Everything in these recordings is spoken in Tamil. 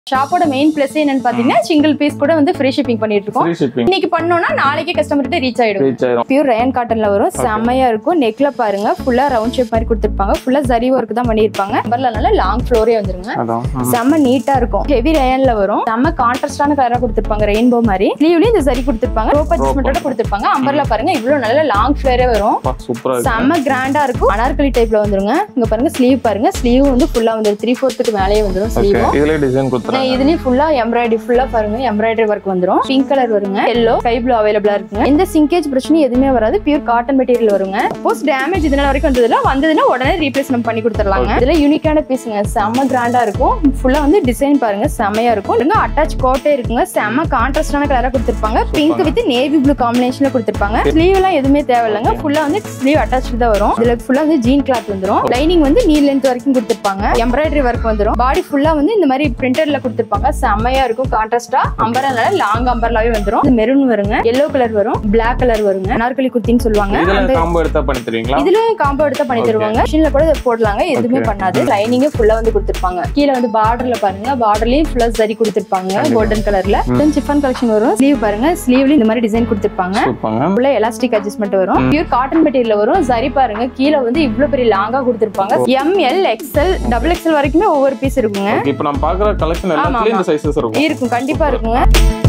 ஷாப்போட மெயின் பிளஸ் என்னன்னு பாத்தீங்கன்னா சிங்கிள் பீஸ் கூட வந்து ஃப்ரீ ஷிப்பிங் பண்ணிட்டு இருக்கோம் ஃப்ரீ ஷிப்பிங் இன்னைக்கு பண்ணோம்னா நாளைக்கே கஸ்டமர்கிட்ட ரீச் ஆயிடும் ரீச் ஆயிரும் பியூர் ரயன் காட்டன்ல வரும் செம்மையா இருக்கும் நெக்ல பாருங்க ஃபுல்லா ரவுண்ட் ஷேப் மாதிரி கொடுத்துருப்பாங்க ஃபுல்லா ஜரி ஒர்க் தான் பண்ணிருப்பாங்க நம்பர்ல லாங் ஃப்ளோரே வந்துருங்க அதான் ம். செம்ம நீட்டா இருக்கும் ஹெவி ரயன்ல வரும் செம்ம கான்ட்ராஸ்டான கலரா கொடுத்துருப்பாங்க ரெயின்போ மாதிரி ஸ்லீவ்லயும் இந்த சரி கொடுத்துருப்பாங்க ரோப் அட்ஜஸ்ட்மெண்டோட கொடுத்துருப்பாங்க அம்பர்ல பாருங்க இவ்வளவு நல்ல லாங் ஃபிளேரே வரும் அப்பா, சூப்பரா இருக்கு செம்ம கிராண்டா இருக்கும் அனார்கலி டைப்ல வந்துருங்க இங்க பாருங்க ஸ்லீவ் பாருங்க ஸ்லீவ் வந்து ஃபுல்லா வந்துரும் த்ரீ ஃபோர்த்துக்கு மேலேயே வந்துரும் ஓகே ஸ்லீவும் இதுல டிசைன் கொடுத்துறாங்க இதுலயும் ஃபுல்லா எம்ப்ராய்டரி ஃபுல்லா பாருங்க எம்ப்ராய்டரி ஒர்க் வந்துரும் பிங்க் கலர் வருங்க எல்லோ ஸ்கை ப்ளூ அவைலபிளா இருக்குங்க எந்த சிங்கேஜ் பிரச்சனையும் எதுவுமே வராது பியூர் காட்டன் மெட்டீரியல் வருங்க சப்போஸ் டேமேஜ் இதனால வரைக்கும் வந்ததுல வந்ததுன்னா உடனே ரீப்ளேஸ்மெண்ட் பண்ணி கொடுத்துடலாங்க இதுல யூனிக்கான பீஸுங்க செம்ம கிராண்டா இருக்கும் ஃபுல்லா வந்து டிசைன் பாருங்க செம்மையா இருக்கும் இல்லைங்க அட்டாச் கோட்டே இருக்குங்க செம்ம கான்ட்ராஸ்டான கலரா கொடுத்துருப்பாங்க பிங்க் வித் நேவி ப்ளூ காம்பினேஷன்ல கொடுத்துருப்பாங்க ஸ்லீவ் எல்லாம் எதுவுமே தேவையில்லைங்க ஃபுல்லா வந்து ஸ்லீவ் அட்டாச் தான் வரும் இதுல ஃபுல்லா வந்து ஜீன் கிளாத் வந்துரும் லைனிங் வந்து நீ லென்த் வரைக்கும் கொடுத்துருப்பாங்க எம்ப்ராய்டரி ஒர்க் வந்துரும் பாடி ஃபுல்லா வந்து இந்த மாதிரி பிரிண்டர்ல கொடுத்துருப்பாங்க செம்மையா இருக்கும் கான்ட்ராஸ்டா அம்பர்லால லாங் அம்பர்லாவே வந்துரும் இது மெரூன் வருங்க எல்லோ கலர் வரும் Black கலர் வருங்க அனார்கலி குர்த்தின்னு சொல்லுவாங்க இதுல அந்த காம்போ எடுத்தா பண்ணி தருவீங்களா இதுலயும் காம்போ எடுத்தா பண்ணி தருவாங்க மிஷின்ல கூட இதை போடலாங்க எதுவுமே Okay. பண்ணாது லைனிங்கே ஃபுல்லா வந்து கொடுத்துருப்பாங்க கீழே வந்து பார்டர்ல பாருங்க பார்டர்லயும் ஃபுல்லா சரி கொடுத்துருப்பாங்க கண்டிப்பா. கோல்டன் கலர்ல சிஃபன் கலெக்ஷன் வரும் ஸ்லீவ் பாருங்க ஸ்லீவ்லயும் இந்த மாதிரி டிசைன் கொடுத்துருப்பாங்க சூப்பங்க உள்ள எலாஸ்டிக் அட்ஜஸ்ட்மெண்ட் வரும் பியூர் காட்டன் மெட்டீரியல் வரும் சரி பாருங்க கீழே வந்து இவ்வளவு பெரிய லாங்கா கொடுத்துருப்பாங்க M L XL double XL வரைக்குமே ஒவ்வொரு பீஸ் இருக்குங்க ஓகே இப்போ நம்ம பாக்குற கலெக்ஷன் எல்லாத்துலயும் இந்த சைஸஸ் இருக்கும் இருக்கும் கண்டிப்பா இருக்குங்க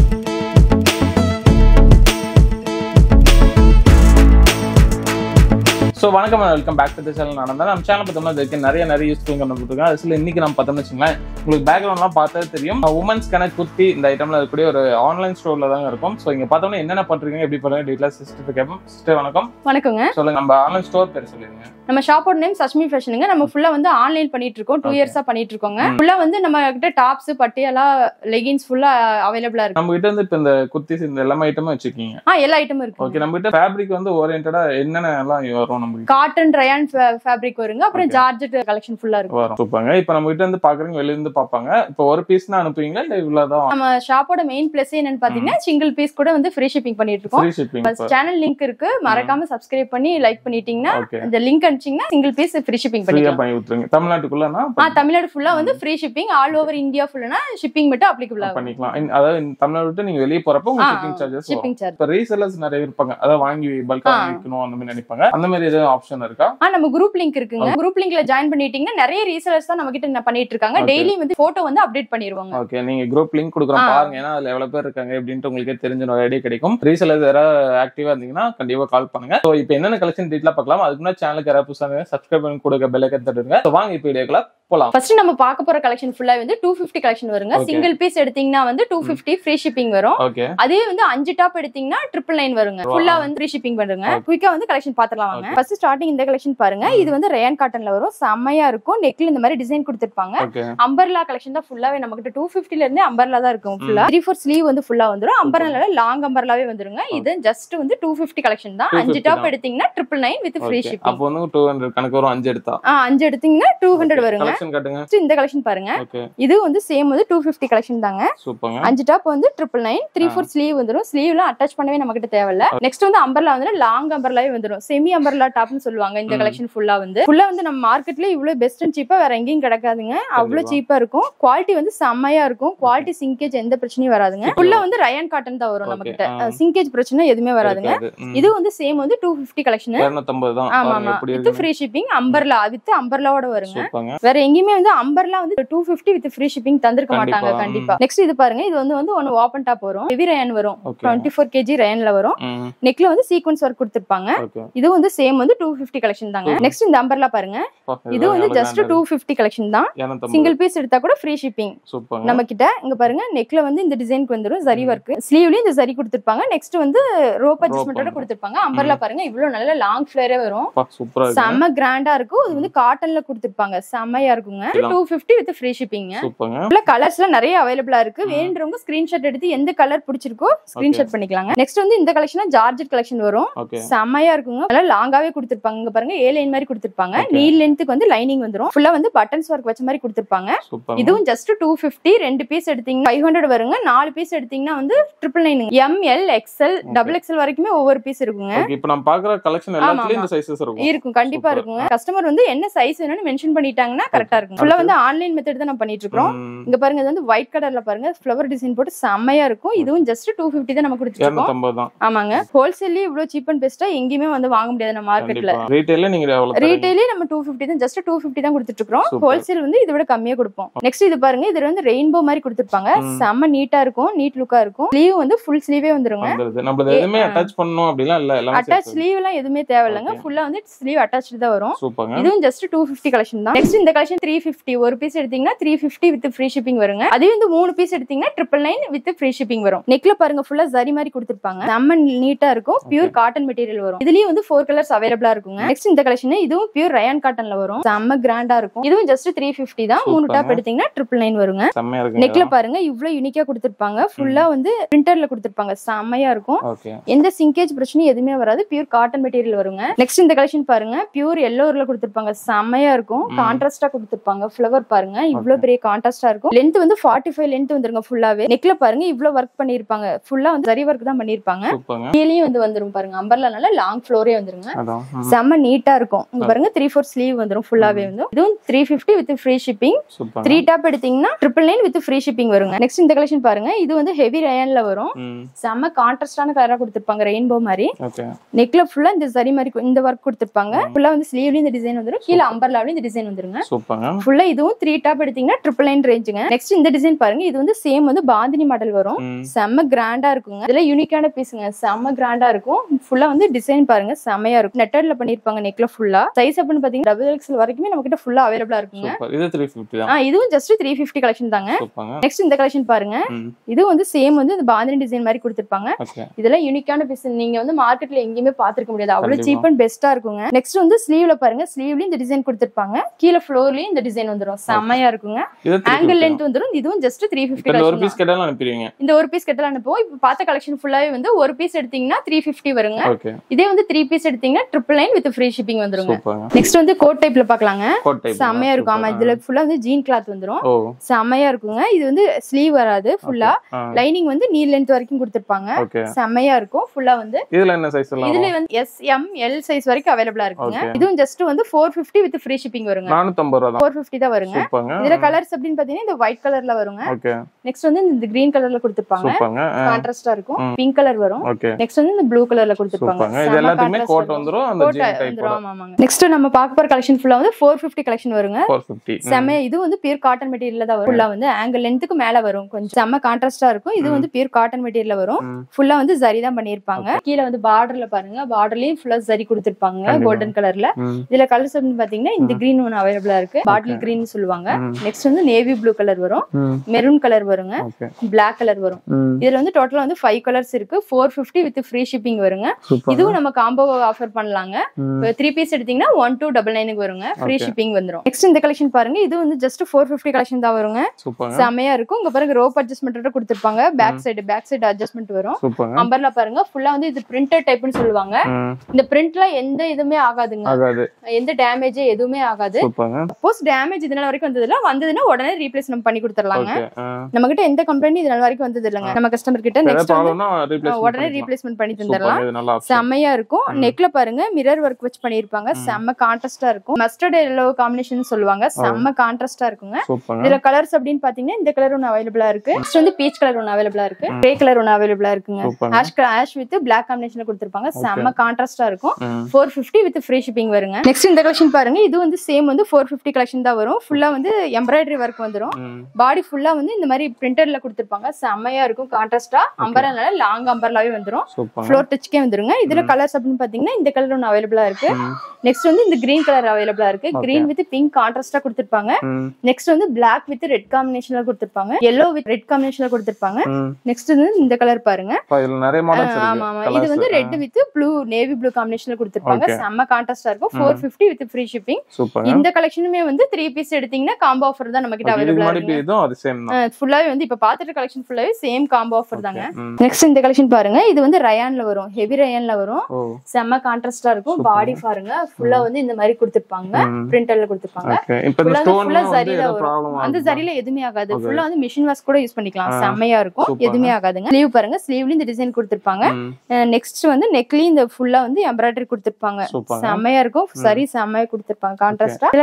ஸோ வணக்கம் welcome back to the channel நான் தான் நம்ம சேனல் பார்த்தோம்னா இதுக்கு நிறைய நிறைய யூஸ்ஃபுல் கண்டு கொடுத்துருக்கேன் அதில் இன்னைக்கு நம்ம பார்த்தோம்னு வச்சுங்களேன் உங்களுக்கு பேக்ரவுண்ட்லாம் பார்த்தா தெரியும் உமன்ஸ் கனெக்ட் குர்த்தி இந்த ஐட்டம்ல இருக்கக்கூடிய ஒரு ஆன்லைன் ஸ்டோர்ல தான் இருக்கும் ஸோ இங்க பார்த்தோம்னா என்னென்ன பண்றீங்க எப்படி பண்ணுங்க டீட்டெயில்ஸ் சிஸ்டர் கேட்போம் சிஸ்டர் வணக்கம் வணக்கங்க சொல்லுங்க நம்ம ஆன்லைன் ஸ்டோர் பேர் சொல்லுங்க நம்ம ஷாப்போட நேம் சஷ்மி ஃபேஷனுங்க நம்ம ஃபுல்லா வந்து ஆன்லைன் பண்ணிட்டு இருக்கோம் டூ Okay. இயர்ஸா பண்ணிட்டு இருக்கோங்க ம். ஃபுல்லா வந்து நம்ம கிட்ட டாப்ஸ் பட்டியாலா லெகின்ஸ் ஃபுல்லா அவைலபிளா இருக்கு நம்ம கிட்ட இருந்து இப்போ இந்த குர்த்திஸ் இந்த எல்லாமே ஐட்டமும் வச்சிருக்கீங்க ஆ எல்லா ஐட்டமும் இருக்கு ஓகே நம்ம கிட்ட ஃபேப்ரிக் வந்து ஓரியன்டா என்னென்ன எல்லாம் வரும் நம்ம கிட்ட காட்டன் ரயான் ஃபேப்ரிக் வருங்க அப்புறம் Okay. ஜார்ஜெட் கலெக்ஷன் ஃபுல்லா இருக்கும் வரும் சூப்பாங்க இப்போ நம்ம கிட்ட இருந்து பாக்குறீங்க வெளிய இருந்து பாப்பாங்க இப்போ ஒரு பீஸ் தான் அனுப்புவீங்களா இல்ல இவ்வளவுதான் நம்ம ஷாப்போட மெயின் பிளஸ் என்னன்னு பாத்தீங்கன்னா சிங்கிள் பீஸ் கூட வந்து ஃப்ரீ ஷிப்பிங் பண்ணிட்டு இருக்கோம் ஃப்ரீ ஷிப்பிங் சேனல் லிங்க் இருக்கு மறக்காம சப்ஸ்கிரைப் பண்ணி லைக் பண்ணிட்டீங்கன்னா ஓகே இந்த லிங்க் அனுப்பிச்சீங்கன்னா சிங்கிள் பீஸ் ஃப்ரீ ஷிப்பிங் ஃப்ரீயா பண்ணிக்கலாம் பண்ணி விட்டுருங்க தமிழ்நாட்டுக்குள்ளனா ஆ தமிழ்நாடு ஃபுல்லா வந்து free shipping all over India ஃபுல்லா ஷிப்பிங் மட்டும் அப்ளிகபிள் ஆகும் பண்ணிக்கலாம் இந்த- அதாவது இந்த தமிழ்நாடு விட்டு நீங்க வெளிய போறப்போ ஆ, உங்களுக்கு ஷிப்பிங் சார்ஜஸ் வரும் ஷிப்பிங் சார்ஜ் இப்போ ரீசெல்லர்ஸ் நிறைய இருப்பாங்க அதாவது வாங்கி பல்கா ஆ. விற்கணும் அந்த மாதிரி நினைப்பாங்க அந்த மாதிரி எதுவும் ஆப்ஷன் இருக்கா ஆ நம்ம குரூப் லிங்க் இருக்குங்க குரூப் லிங்க்ல ஜாயின் பண்ணிட்டீங்கன்னா நிறைய ரீசேலர்ஸ் தான் நம்ம கிட்ட பண்ணிட்டு இருக்காங்க Okay. டெய்லி வந்து போட்டோ வந்து அப்டேட் பண்ணிருவாங்க ஓகே நீங்க குரூப் லிங்க் கொடுக்குறோம் ஆ. பாருங்க ஏன்னா அதுல எவ்வளவு பேர் இருக்காங்க அப்படின்ட்டு உங்களுக்கே தெரிஞ்ச ஒரு ஐடியா கிடைக்கும் ரீசெல்லர்ஸ் யாராவது ஆக்டிவா இருந்தீங்கன்னா கண்டிப்பா கால் பண்ணுங்க ஸோ இப்போ என்னென்ன கலெக்ஷன் டீட்டெயிலாக பார்க்கலாம் அதுக்கு முன்னாடி சேனலுக்கு யாராவது புதுசாக சப்ஸ்கிரைப் பண்ணி கொடுக்க பெல் ஐக்கன் தட்டுங்க So வாங்க இப்போ வீடியோக்குள்ள போலாம் ஃபர்ஸ்ட் நம்ம பார்க்க போற கலெக்ஷன் ஃபுல்லா வந்து டூ ஃபிஃப்டி கலெக்ஷன் வருங்க Okay. சிங்கிள் பீஸ் எடுத்தீங்கன்னா வந்து டூ ஃபிஃப்டி ஃப்ரீ ஷிப்பிங் வரும் ஓகே அதே வந்து அஞ்சு டாப் எடுத்தீங்கன்னா ட்ரிபிள் நைன் வருங்க Wow. ஃபுல்லா வந்து ஃப்ரீ ஷிப்பிங் பண்ணுங்க Okay. குயிக்கா வந்து கலெக்ஷன் பாத்துலாம் வாங்க ஃபர்ஸ்ட் ஸ்டார்டிங் இந்த கலெக்ஷன் பாருங்க இது வந்து ரயான் காட்டன்ல வரும் செம்மையா இருக்கும் நெக்ல இந்த மாதிரி டிசைன் கொடுத்திருப்பாங்க ஓகே அம்பர்லா கலெக்ஷன் தான் ஃபுல்லாவே நம்ம கிட்ட டூ ஃபிஃப்டில இருந்தே அம்பர்லா தான் இருக்கும் ஃபுல்லா த்ரீ ஃபோர் ஸ்லீவ் வந்து ஃபுல்லா வந்துரும் அம்பர்லால லாங் அம்பர்லாவே வந்துருங்க இது ஜஸ்ட் வந்து டூ ஃபிஃப்டி கலெக்ஷன் தான் 250 அஞ்சு டாப் தான். எடுத்தீங்கன்னா triple nine with free okay shipping அப்போ வந்து டூ ஹண்ட்ரட் கணக்கு வரும் அஞ்சு எடுத்தா ஆ அஞ்சு எடுத்தீங்கன்னா டூ ஹண்ட்ரட் வருங்க கலெக்ஷன் காட்டுங்க Next இந்த கலெக்ஷன் பாருங்க ஓகே இது வந்து சேம் வந்து டூ ஃபிஃப்டி கலெக்ஷன் தாங்க சூப்பர்ங்க அஞ்சு டாப் வந்து ட்ரிபிள் நைன் த்ரீ ஆ. ஃபோர் ஸ்லீவ் வந்துரும் ஸ்லீவ்லாம் அட்டாச் பண்ணவே நம்ம கிட்ட தேவையில்ல நெக்ஸ்ட் வந்து அம்பர்லா வந்து லாங் அம்பர்லாவே வந்துரும் செமி அம்பர்லா டாப்னு சொல்லுவாங்க இந்த ம். கலெக்ஷன் ஃபுல்லா வந்து ஃபுல்லா வந்து நம்ம மார்க்கெட்ல இவ்வளவு பெஸ்ட் அண்ட் சீப்பா வேற எங்கேயும் கிடைக்காதுங்க அவ்வளவு கண்டிப்பா. சீப்பா இருக்கும் குவாலிட்டி வந்து செம்மையா இருக்கும் குவாலிட்டி சிங்கேஜ் எந்த பிரச்சனையும் வராதுங்க ஃபுல்லா வந்து ரயான் காட்டன் தான் வரும் நம்ம Okay, கிட்ட ஆ. சிங்கேஜ் பிரச்சனை எதுவுமே வராதுங்க இது வந்து சேம் வந்து டூ ஃபிஃப்டி கலெக்ஷன் இரநூத்தம்பது தான் ஆமா பாருங்க ஆமா எப்படி வித் இருக்கு ஃப்ரீ ஷிப்பிங் அம்பர்லா வித் அம்பர்லாவோட வருங்க சூப்பர்ங்க வேற எங்கேயுமே வந்து அம்பர்லா வந்து two fifty with free shipping தந்திருக்க கண்டிப்பா, மாட்டாங்க கண்டிப்பா நெக்ஸ்ட் இது பாருங்க இது வந்து வந்து ஒன்னு ஓப்பன் டாப் வரும் ஹெவி ரயன் வரும் ஓகே டுவெண்ட்டி ஃபோர் கேஜி ரயன்ல வரும் ம் நெக்ல வந்து சீக்வன்ஸ் ஒர்க் கொடுத்திருப்பாங்க ஓகே இது வந்து சேம் வந்து டூ ஃபிஃப்டி கலெக்ஷன் தாங்க நெக்ஸ்ட் இந்த அம்பர்லா பாருங்க இது வந்து ஜஸ்ட் டூ ஃபிஃப்டி கலெக்ஷன் தான் இரநூத்தம்பது சிங்கிள் பீஸ் எடுத்தா கூட ஃப்ரீ ஷிப்பிங் சூப்பர்ங்க நம்ம கிட்ட இங்க பாருங்க நெக்ல வந்து இந்த டிசைனுக்கு வந்துரும் ஜரி ஒர்க் ஸ்லீவ்லயும் இந்த ஜரி கொடுத்திருப்பாங்க நெக்ஸ்ட் வந்து ரோப் அட்ஜஸ்ட்மெண்டோட வந்துரும். கொடுத்திருப்பாங்க அம்பர்லா பாருங்க இவ்வளவு நல்ல லாங் ஃபிளேரே வரும் சூப்பரா இருக்கு செம்ம கிராண்டா இருக்கும் இது வந்து காட்டன்ல கொடுத்திருப்பாங்க செம்மையா இருக்குங்க இதெல்லாம். Two fifty with free shipping சூப்பர்ங்க உள்ள கலர்ஸ்ல நிறைய அவைலபிளா இருக்கு வேணுன்றவங்க ஸ்கிரீன்ஷாட் எடுத்து எந்த கலர் பிடிச்சிருக்கோ ஸ்கிரீன்ஷாட் பண்ணிக்கலாங்க நெக்ஸ்ட் வந்து இந்த கலெக்ஷன் ஜார்ஜெட் கலெக்ஷன் வரும் ஓகே செம்மையா இருக்குங்க நல்லா லாங்காவே கொடுத்திருப்பாங்க இங்க பாருங்க ஏ லைன் மாதிரி கொடுத்திருப்பாங்க Okay. நீல் லென்த்துக்கு வந்து லைனிங் வந்துரும் ஃபுல்லா வந்து பட்டன்ஸ் ஒர்க் வச்ச மாதிரி கொடுத்திருப்பாங்க சூப்பர் இதுவும் ஜஸ்ட் டூ ஃபிஃப்டி ரெண்டு பீஸ் எடுத்தீங்க ஃபைவ் ஹண்ட்ரட் வருங்க நாலு பீஸ் எடுத்தீங்கன்னா வந்து triple nine M L XL double XL வரைக்குமே ஒவ்வொரு பீஸ் இருக்குங்க ஓகே இப்போ நம்ம பாக்குற கலெக்ஷன் எல்லாத்துலயும் ஆமா. இந்த சைஸஸ் இருக்கும் இருக்கும் கண்டிப்பா Super. இருக்குங்க கஸ்டமர் வந்து என்ன சைஸ் வேணும்னு மென்ஷன் பண்ணிட்டாங்கன்னா Okay. கரெக்டா இருக்கும் ஃபுல்லா வந்து ஆன்லைன் மெத்தட் தான் நம்ம பண்ணிட்டு இருக்கோம் ம். இங்க பாருங்க இது வந்து ஒயிட் கலர்ல பாருங்க ஃப்ளவர் டிசைன் போட்டு செம்மையா இருக்கும் இதுவும் ஜஸ்ட் டூ ஃபிஃப்டி தான் நம்ம கொடுத்துருக்கோம் இருநூத்தம்பது தான் ஆமாங்க ஹோல்சேல்லயே இவ்வளவு சீப் அண்ட் பெஸ்டா எங்கேயுமே வந்து வாங்க முடியாது நம்ம மார்க்கெட்ல கண்டிப்பா ரீட்டைல்ல நீங்க எவ்வளவு தரீங்க? ரீட்டைலே நம்ம டூ ஃபிஃப்டி தான் ஜஸ்ட் டூ ஃபிஃப்டி தான் கொடுத்துட்டு இருக்கோம் Super. ஹோல்சேல் வந்து இதை விட கம்மியா கொடுப்போம் நெக்ஸ்ட் இது பாருங்க இது வந்து ரெயின்போ மாதிரி கொடுத்துருப்பாங்க ம். செம்ம நீட்டா இருக்கும் நீட் லுக்கா இருக்கும் ஸ்லீவ் வந்து ஃபுல் ஸ்லீவே வந்துருங்க வந்துருது நம்மளது எதுவுமே ஆ. அட்டாச் பண்ணணும் அப்படிலாம் இல்ல எல்லாமே அட்டாச் ஸ்லீவ் எல்லாம் எதுவுமே தேவையில்லைங்க Okay. ஃபுல்லா வந்து ஸ்லீவ் அட்டாச்சு தான் வரும் சூப்பர்ங்க இதுவும் ஜஸ்ட் டூ ஃபிஃப்டி கலெக்ஷன் தான் நெக்ஸ்ட் இந்த கலெக்ஷன் த்ரீ ஃபிஃப்டி ஒரு பீஸ் எடுத்தீங்கன்னா three fifty with free shipping வருங்க அதே வந்து மூணு பீஸ் எடுத்தீங்கன்னா triple nine with free shipping வரும் நெக்ல பாருங்க ஃபுல்லா ஜரி மாதிரி கொடுத்துருப்பாங்க செம்ம நீட்டா இருக்கும் பியூர் காட்டன் மெட்டீரியல் வரும் இதுலயும் வந்து ஃபோர் கலர்ஸ் அவைலபிளா இருக்குங்க நெக்ஸ்ட் இந்த கலெக்ஷன் இதுவும் பியூர் ரயான் காட்டன்ல வரும் செம்ம கிராண்டா இருக்கும் இதுவும் ஜஸ்ட் த்ரீ ஃபிஃப்டி தான் மூணு Super. டாப் எடுத்தீங்கன்னா ட்ரிபிள் நைன் வருங்க செம்மையா இருக்குங்க நெக்ல பாருங்க இவ்வளவு யூனிக்கா கொடுத்துருப்பாங்க ஃபுல்லா வந்து பிரிண்டர்ல கொடுத்துருப்பாங்க செம்மையா இருக்கும் ஓகே எந்த சிங்கேஜ் பிரச்சனையும் எதுவுமே வராது பியூர் காட்டன் மெட்டீரியல் வருங்க நெக்ஸ்ட் இந்த கலெக்ஷன் பாருங்க பியூர் எல்லோர்ல கொடுத்துருப்பாங்க செம்மையா இருக்கும் ம். கான்ட்ராஸ்டா கொடுத்துருப்பாங்க ஃபிளவர் பாருங்க இவ்வளவு பெரிய கான்ட்ராஸ்டா இருக்கும் லென்த் வந்து ஃபார்ட்டி ஃபைவ் லென்த் வந்துருங்க ஃபுல்லாவே நெக்ல பாருங்க இவ்வளவு ஒர்க் பண்ணிருப்பாங்க ஃபுல்லா வந்து சரி ஒர்க் தான் பண்ணிருப்பாங்க சூப்பர்ங்க கீழேயும் வந்து வந்துரும் பாருங்க அம்பர்லானால லாங் ஃப்ளோரே வந்துருங்க அதான் ம். செம்ம நீட்டா இருக்கும் இங்க பாருங்க த்ரீ ஃபோர் ஸ்லீவ் வந்துரும் ஃபுல்லாவே வந்து இதுவும் three fifty with free shipping super three top எடுத்தீங்கன்னா triple nine with free shipping வருங்க நெக்ஸ்ட் இந்த கலெக்ஷன் பாருங்க இது வந்து ஹெவி ரயான்ல வரும் ம் செம்ம கான்ட்ராஸ்டான கலரா கொடுத்துருப்பாங்க ரெயின்போ மாதிரி ஓகே நெக்ல ஃபுல்லா இந்த சரி மாதிரி கு- இந்த ஒர்க் கொடுத்துருப்பாங்க ஃபுல்லா வந்து ஸ்லீவ்லயும் இந்த டிசைன் வந்துரும் கீழே அம்பர்லாவிலும் இந்த டிசைன் வந்துருங்க சூப்பர்ங்க ஃபுல்லா இதுவும் த்ரீ டாப் எடுத்தீங்கன்னா ட்ரிபிள் நைன் ரேஞ்சுங்க நெக்ஸ்ட் இந்த டிசைன் பாருங்க இது வந்து சேம் வந்து பாந்தினி மாடல் வரும் ம் செம்ம கிராண்டா இருக்குங்க இதுல யூனிக்கான பீஸுங்க செம்ம கிராண்டா இருக்கும் ஃபுல்லா வந்து டிசைன் பாருங்க செம்மையா இருக்கும் நெட்டர்ல பண்ணிருப்பாங்க நெக்ல ஃபுல்லா சைஸ் அப்படின்னு பாத்தீங்கன்னா டபுள் எக்ஸ்எல் வரைக்குமே நம்ம கிட்ட ஃபுல்லா அவைலபிளா இருக்குங்க சூப்பர் இது த்ரீ ஃபிஃப்டி தான் ஆ இதுவும் ஜஸ்ட் த்ரீ ஃபிஃப்டி கலெக்ஷன் தாங்க சூப்பர்ங்க நெக்ஸ்ட் இந்த கலெக்ஷன் பாருங்க ம் இது வந்து சேம் வந்து இந்த பாந்தினி டிசைன் மாதிரி கொடுத்துருப்பாங்க ஓகே இதெல்லாம் யூனிக்கான பீஸ் நீங்க வந்து மார்க்கெட்ல எங்கேயுமே பாத்துருக்க முடியாது அவ்வளவு கண்டிப்பா. சீப் அண்ட் பெஸ்டா இருக்குங்க நெக்ஸ்ட் வந்து ஸ்லீவ்ல பாருங்க ஸ்லீவ்லயும் இந்த டிசைன் கொடுத்திருப்பாங்க கீழே ஃப்ளோர்லயும் இந்த டிசைன் வந்துரும் செம்மையா இருக்குங்க இது த்ரீ ஆங்கிள் லென்த் வந்துரும் இதுவும் ஜஸ்ட் த்ரீ இப்போ ஃபிஃப்டி இந்த ஒரு பீஸ் கேட்டாலும் அனுப்பிடுவீங்க இந்த ஒரு பீஸ் கட்டலாம் அனுப்புவோம் இப்போ பார்த்த கலெக்ஷன் ஃபுல்லாவே வந்து ஒரு பீஸ் எடுத்தீங்கன்னா த்ரீ ஃபிஃப்டி வருங்க ஓகே இதே வந்து த்ரீ பீஸ் எடுத்தீங்கன்னா triple nine with free shipping வந்துருங்க சூப்பர்ங்க நெக்ஸ்ட் வந்து கோட் டைப்ல பாக்கலாங்க கோட் டைப் செம்மையா இருக்கும் ஆமா இதுல ஃபுல்லா வந்து ஜீன் கிளாத் வந்துரும் ஓ செம்மையா இருக்குங்க இது வந்து ஸ்லீவ் வராது ஃபுல்லா ஆ லைனிங் வந்து நீ லென்த் வரைக்கும் கொடுத்திருப்பாங்க ஓகே செம்மையா இருக்கும் ஃபுல்லா வந்து இதுல என்ன சைஸ் எல்லாம் இதுல வந்து எஸ் எம் எல் சைஸ் வரைக்கும் அவைலபிளா இருக்குங்க Okay. இதுவும் ஜஸ்ட் வந்து four fifty with free shipping வருங்க நானூத்தம்பது ரூபா தான் ஃபோர் ஃபிஃப்டி தான் வருங்க சூப்பர்ங்க இதுல கலர்ஸ் அப்படின்னு பாத்தீங்கன்னா இந்த ஒயிட் கலர்ல வருங்க ஓகே நெக்ஸ்ட் வந்து இந்த கிரீன் கலர்ல கொடுத்திருப்பாங்க சூப்பர்ங்க கான்ட்ராஸ்டா இருக்கும் ம். பிங்க் கலர் வரும் ஓகே நெக்ஸ்ட் வந்து இந்த ப்ளூ கலர்ல கொடுத்திருப்பாங்க சூப்பர்ங்க இது செம எல்லாத்துக்குமே contrast கோட் இருக்கும். வந்துரும் அந்த கோட் ஜீன் டைப் வந்துரும் ஆமா ஆமாங்க நெக்ஸ்ட் நம்ம பார்க்க போற கலெக்ஷன் ஃபுல்லா வந்து ஃபோர் ஃபிஃப்டி கலெக்ஷன் வருங்க ஃபோர் ஃபிஃப்டி செம இது வந்து பியூர் காட்டன் மெட்டீரியல்ல தான் வரும் ஃபுல்லா வந்து ஆங்கிள் லென்த்துக்கு மேல வரும் கொஞ்சம் செம்ம கான்ட்ராஸ்டா இருக்கும் இது வந்து பியூர் காட்டன் மெட்டீரியல்ல வரும் ம். ஃபுல்லா வந்து ஜரி தான் பண்ணிருப்பாங்க கீழ வந்து பார்டர்ல பாருங்க பார்டர்லயும் ஃபுல்லா ஜரி கொடுத்திருப்பாங்க கண்டிப்பா. கோல்டன் கலர்ல ம் இதுல கலர்ஸ் அப்படின்னு பாத்தீங்கன்னா இந்த கிரீன் ஒன்று அவைலபிளா இருக்கு பாட்டில் கிரீன் சொல்லுவாங்க ம். நெக்ஸ்ட் வந்து நேவி ப்ளூ கலர் வரும் ம் மெரூன் கலர் வருங்க ஓகே பிளாக் கலர் வரும் ம் இதுல வந்து டோட்டலா வந்து ஃபைவ் கலர்ஸ் இருக்கு four fifty with free shipping வருங்க சூப்பர் இதுவும் நம்ம காம்போ ஆஃபர் பண்ணலாங்க ம் த்ரீ பீஸ் எடுத்தீங்கன்னா ஒன் டூ டபுள் நைனுக்கு வருங்க ஃப்ரீ Okay. ஷிப்பிங் வந்துரும் நெக்ஸ்ட் இந்த கலெக்ஷன் பாருங்க இது வந்து ஜஸ்ட் ஃபோர் ஃபிஃப்டி கலெக்ஷன் தான் வருங்க சூப்பர்ங்க செமையா இருக்கும் இங்க பாருங்க ரோப் அட்ஜஸ்ட்மெண்ட் கொடுத்திருப்பாங்க back side back side adjustment வரும் சூப்பர்ங்க அம்பர்லா பாருங்க ஃபுல்லா வந்து இது பிரிண்டட் டைப்னு சொல்லுவாங்க ம் இந்த பிரிண்ட்ல எந்த இதுவுமே ஆகாதுங்க ஆகாது எந்த டேமேஜ் எதுவுமே ஆகாது சூப்பர்ங்க சப்போஸ் டேமேஜ் இதனால வரைக்கும் வந்ததுல வந்ததுன்னா உடனே ரீப்ளேஸ் நம்ம பண்ணி கொடுத்துடலாங்க ஓகே நம்ம கிட்ட எந்த கம்ப்ளைண்ட் இதனால வரைக்கும் வந்தது இல்லைங்க நம்ம கஸ்டமர் கிட்ட ஏதாவது நெக்ஸ்ட் வந்து ப்ராப்ளம்னா ரீப்ளேஸ் உடனே ரீப்ளேஸ்மெண்ட் பண்ணி தந்துடலாம் சூப்பர் இது நல்ல ஆப்ஷன் செம்மையா இருக்கும் ம். நெக்ல பாருங்க மிரர் ஒர்க் வச்சு பண்ணிருப்பாங்க செம்ம கான்ட்ராஸ்டா இருக்கும் மஸ்டர்ட் எல்லோ காம்பினேஷன் சொல்லுவாங்க செம்ம கான்ட்ராஸ்டா இருக்குங்க சூப்பர்ங்க இதுல கலர்ஸ் அப்படின்னு பாத்தீங்கன்னா இந்த கலர் ஒன்னு அவைலபிளா இருக்கு நெக்ஸ்ட் வந்து பீச் கலர் ஒன்னு அவைலபிளா இருக்கு கிரே கலர் ஒன்னு அவைலபிளா இருக்குங்க சூப்பர்ங்க ஆஷ் ஆஷ் வித் பிளாக் காம்பினேஷன்ல கொடுத்திருப்பாங்க செம்ம கான்ட்ராஸ்டா இருக்கும் ம் four fifty with free shipping வருங்க நெக்ஸ்ட் இந்த கலெக்ஷன் பாருங்க இது வந்து சேம் வந்து ஃபோர் ஃபிஃப்டி கலெக்ஷன் தான் வரும் ஃபுல்லா வந்து எம்ப்ராய்டரி ஒர்க் வந்துரும் ம் பாடி ஃபுல்லா வந்து இந்த மாதிரி பிரிண்டர்ல கொடுத்திருப்பாங்க செம்மையா இருக்கும் கான்ட்ராஸ்டா அம்பர்னால லாங் அம்பர்லாவே வந்துரும் சூப்பர்ங்க ஃப்ளோர் டச்சுக்கே வந்துருங்க இதுல கலர்ஸ் அப்படின்னு பாத்தீங்கன்னா இந்த கலர் ஒன்று அவைலபிளா இருக்கு ம் நெக்ஸ்ட் வந்து இந்த கிரீன் கலர் அவைலபிளா இருக்கு Okay. கிரீன் வித் பிங்க் கான்ட்ராஸ்டா கொடுத்திருப்பாங்க ம் நெக்ஸ்ட் வந்து பிளாக் வித் ரெட் காம்பினேஷன்ல கொடுத்திருப்பாங்க எல்லோ வித் ரெட் காம்பினேஷன்ல கொடுத்திருப்பாங்க ம் நெக்ஸ்ட் வந்து இந்த கலர் பாருங்க அப்பா, இதுல நிறைய மாடல்ஸ் ஆமா ஆமா இருக்கு இது வந்து colours red with blue navy blue காம்பினேஷன்ல கொடுத்திருப்பாங்க Okay. செம்ம கான்ட்ராஸ்டா இருக்கும் four fifty with free shipping சூப்பர்ங்க இந்த கலெக்ஷனுமே வந்து த்ரீ பீஸ் எடுத்தீங்கன்னா காம்போ ஆஃபர் தான் நம்ம கிட்ட இதுக்கு அவைலபிளா முன்னாடி இருக்கு இதுவும் அது சேம் தான் ஃபுல்லாவே வந்து இப்ப பாத்துட்டு கலெக்ஷன் ஃபுல்லாவே சேம் காம்போ ஆஃபர் தாங்க ம். நெக்ஸ்ட் இந்த கலெக்ஷன் பாருங்க இது வந்து ரயான்ல வரும் ஹெவி ரயான்ல வரும் ஓ செம்ம கான்ட்ராஸ்டா இருக்கும் பாடி பாருங்க ஃபுல்லா வந்து இந்த மாதிரி கொடுத்திருப்பாங்க ம். பிரிண்டர்ல கொடுத்திருப்பாங்க ஓகே இப்போ இந்த Full ஆ ஸ்டோன் full ஆ வந்து சரியில ஏதோ வரும். ப்ராப்ளம் அந்த சரியில எதுவுமே ஆகாது Okay. ஃபுல்லா வந்து மிஷின் வாஷ் கூட யூஸ் பண்ணிக்கலாம் ஆ. செம்மையா இருக்கும் Super. எதுவுமே ஆகாதுங்க ஸ்லீவ் பாருங்க ஸ்லீவ்லயும் இந்த டிசைன் கொடுத்திருப்பாங்க நெக்ஸ்ட் வந்து நெக்லயும் இந்த ஃபுல்லா வந்து எம்ப்ராய்டரி கொடுத்திருப்பாங்க சூப்பர் செம்மையா இருக்கும் சரி செம்மையா கொடுத்திருப்பாங்க கான்ட்ராஸ்டா இதுல கலர்ஸ் அப்படின்னு